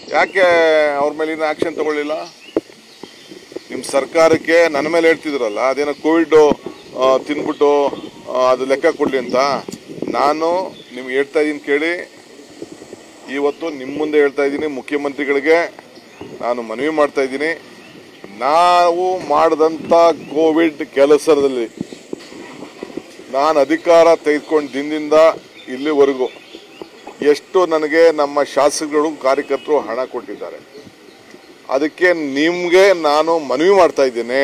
ಯಾಕೆ ಅವ್ರ ಮೇಲಿನ ಆಕ್ಷನ್ ತಗೊಳ್ಳಿಲ್ಲ ನಿಮ್ಮ ಸರ್ಕಾರಕ್ಕೆ ನನ್ನ ಮೇಲೆ ಹೇಳ್ತಿದ್ರಲ್ಲ ಅದೇನೋ ಕೋವಿಡ್ ತಿನ್ಬಿಟ್ಟು ಆ, ಅದು ಲೆಕ್ಕ ಕೊಡಲಿ ಅಂತ ನಾನು ನಿಮ್ಗೆ ಹೇಳ್ತಾ ಇದ್ದೀನಿ ಕೇಳಿ ಇವತ್ತು ನಿಮ್ಮ ಮುಂದೆ ಹೇಳ್ತಾ ಇದ್ದೀನಿ ಮುಖ್ಯಮಂತ್ರಿಗಳಿಗೆ ನಾನು ಮನವಿ ಮಾಡ್ತಾ ಇದ್ದೀನಿ ನಾವು ಮಾಡಿದಂಥ ಕೋವಿಡ್ ಕೆಲಸದಲ್ಲಿ ನಾನು ಅಧಿಕಾರ ತೆಗೆದುಕೊಂಡು ದಿನದಿಂದ ಇಲ್ಲಿವರೆಗೂ ಎಷ್ಟು ನನಗೆ ನಮ್ಮ ಶಾಸಕರು ಕಾರ್ಯಕರ್ತರು ಹಣ ಕೊಟ್ಟಿದ್ದಾರೆ ಅದಕ್ಕೆ ನಿಮಗೆ ನಾನು ಮನವಿ ಮಾಡ್ತಾ ಇದ್ದೀನಿ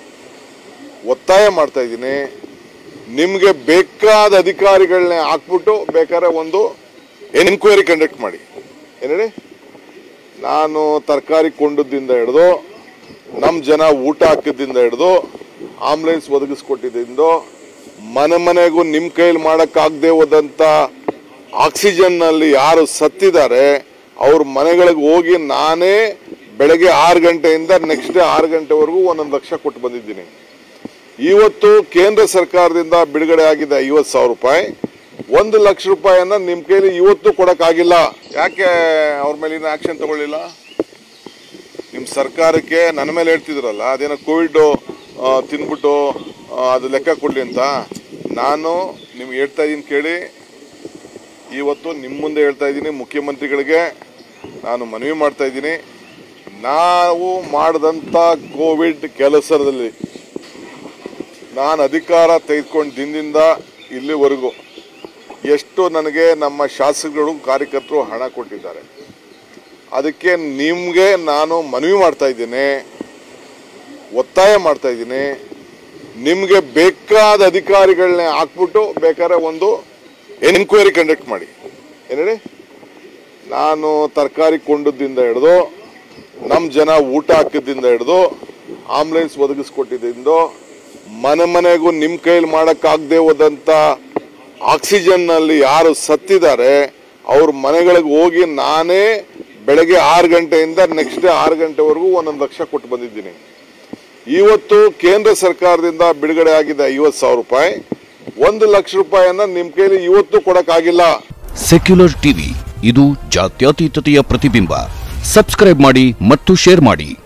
ಒತ್ತಾಯ ಮಾಡ್ತಾ ಇದ್ದೀನಿ ನಿಮಗೆ ಬೇಕಾದ ಅಧಿಕಾರಿಗಳನ್ನ ಹಾಕ್ಬಿಟ್ಟು ಬೇಕಾದ್ರೆ ಒಂದು ಎನ್ಕ್ವೈರಿ ಕಂಡಕ್ಟ್ ಮಾಡಿ ಏನು ಹೇಳಿ ನಾನು ತರಕಾರಿ ಕೊಂಡದ್ದಿಂದ ಹಿಡಿದು ನಮ್ಮ ಜನ ಊಟ ಹಾಕಿದ್ದಿಂದ ಹಿಡಿದು ಆಂಬುಲೆನ್ಸ್ ಒದಗಿಸ್ಕೊಟ್ಟಿದ್ದರಿಂದ ಮನೆ ಮನೆಗೂ ನಿಮ್ಮ ಕೈಲಿ ಮಾಡೋಕ್ಕಾಗದೆ ಹೋದಂಥ ಆಕ್ಸಿಜನ್ನಲ್ಲಿ ಯಾರು ಸತ್ತಿದ್ದಾರೆ ಅವ್ರ ಮನೆಗಳಿಗೆ ಹೋಗಿ ನಾನೇ ಬೆಳಗ್ಗೆ ಆರು ಗಂಟೆಯಿಂದ ನೆಕ್ಸ್ಟ್ ಡೇ ಆರು ಗಂಟೆವರೆಗೂ ಒಂದೊಂದು ಲಕ್ಷ ಕೊಟ್ಟು ಬಂದಿದ್ದೀನಿ ಇವತ್ತು ಕೇಂದ್ರ ಸರ್ಕಾರದಿಂದ ಬಿಡುಗಡೆ ಆಗಿದೆ ಐವತ್ತು ಸಾವಿರ ರೂಪಾಯಿ ಒಂದು ಲಕ್ಷ ರೂಪಾಯಿಯನ್ನ ನಿಮ್ಮ ಕೈಲಿ ಇವತ್ತು ಕೊಡೋಕ್ಕಾಗಿಲ್ಲ ಯಾಕೆ ಅವ್ರ ಮೇಲಿನ ಆಕ್ಷನ್ ತಗೊಳ್ಳಿಲ್ಲ ನಿಮ್ಮ ಸರ್ಕಾರಕ್ಕೆ ನನ್ನ ಮೇಲೆ ಹೇಳ್ತಿದ್ರಲ್ಲ ಅದೇನೋ ಕೋವಿಡ್ ತಿನ್ಬಿಟ್ಟು ಆ, ಅದು ಲೆಕ್ಕ ಕೊಡಲಿ ಅಂತ ನಾನು ನಿಮ್ಗೆ ಹೇಳ್ತಾ ಇದ್ದೀನಿ ಕೇಳಿ ಇವತ್ತು ನಿಮ್ಮ ಮುಂದೆ ಹೇಳ್ತಾ ಇದ್ದೀನಿ ಮುಖ್ಯಮಂತ್ರಿಗಳಿಗೆ ನಾನು ಮನವಿ ಮಾಡ್ತಾ ಇದ್ದೀನಿ ನಾವು ಮಾಡಿದಂಥ ಕೋವಿಡ್ ಕೆಲಸದಲ್ಲಿ ನಾನು ಅಧಿಕಾರ ತೆಗೆದುಕೊಂಡು ದಿನದಿಂದ ಇಲ್ಲಿವರೆಗೂ ಎಷ್ಟು ನನಗೆ ನಮ್ಮ ಶಾಸಕರು ಕಾರ್ಯಕರ್ತರು ಹಣ ಕೊಟ್ಟಿದ್ದಾರೆ ಅದಕ್ಕೆ ನಿಮಗೆ ನಾನು ಮನವಿ ಮಾಡ್ತಾ ಇದ್ದೀನಿ ಒತ್ತಾಯ ಮಾಡ್ತಾ ಇದ್ದೀನಿ ನಿಮಗೆ ಬೇಕಾದ ಅಧಿಕಾರಿಗಳನ್ನ ಹಾಕ್ಬಿಟ್ಟು ಬೇಕಾದ್ರೆ ಒಂದು ಎನ್ಕ್ವೈರಿ ಕಂಡಕ್ಟ್ ಮಾಡಿ ಏನು ಹೇಳಿ ನಾನು ತರಕಾರಿ ಕೊಂಡದ್ದಿಂದ ಹಿಡಿದು ನಮ್ಮ ಜನ ಊಟ ಹಾಕಿದ್ದಿಂದ ಹಿಡಿದು ಆಂಬುಲೆನ್ಸ್ ಒದಗಿಸ್ಕೊಟ್ಟಿದ್ದರಿಂದ ಮನೆ ಮನೆಗೂ ನಿಮ್ಮ ಕೈಲಿ ಮಾಡೋಕ್ಕಾಗದೆ ಹೋದಂಥ ಆಕ್ಸಿಜನ್ನಲ್ಲಿ ಯಾರು ಸತ್ತಿದ್ದಾರೆ ಅವ್ರ ಮನೆಗಳಿಗೆ ಹೋಗಿ ನಾನೇ ಬೆಳಗ್ಗೆ ಆರು ಗಂಟೆಯಿಂದ ನೆಕ್ಸ್ಟ್ ಡೇ ಆರು ಗಂಟೆವರೆಗೂ ಒಂದೊಂದು ಲಕ್ಷ ಕೊಟ್ಟು ಬಂದಿದ್ದೀನಿ ಇವತ್ತು ಕೇಂದ್ರ ಸರ್ಕಾರದಿಂದ ಬಿಡುಗಡೆ ಆಗಿದೆ ಐವತ್ತು ಸಾವಿರ ರೂಪಾಯಿ ಒಂದು ಲಕ್ಷ ರೂಪಾಯಿಯನ್ನ ನಿಮ್ಮ ಕೈಲಿ ಇವತ್ತು ಕೊಡೋಕ್ಕಾಗಿಲ್ಲ ಸೆಕ್ಯುಲರ್ ಟಿವಿ ಇದು ಜಾತ್ಯತೀತತೆಯ ಪ್ರತಿಬಿಂಬ ಸಬ್ಸ್ಕ್ರೈಬ್ ಮಾಡಿ ಮತ್ತು ಶೇರ್ ಮಾಡಿ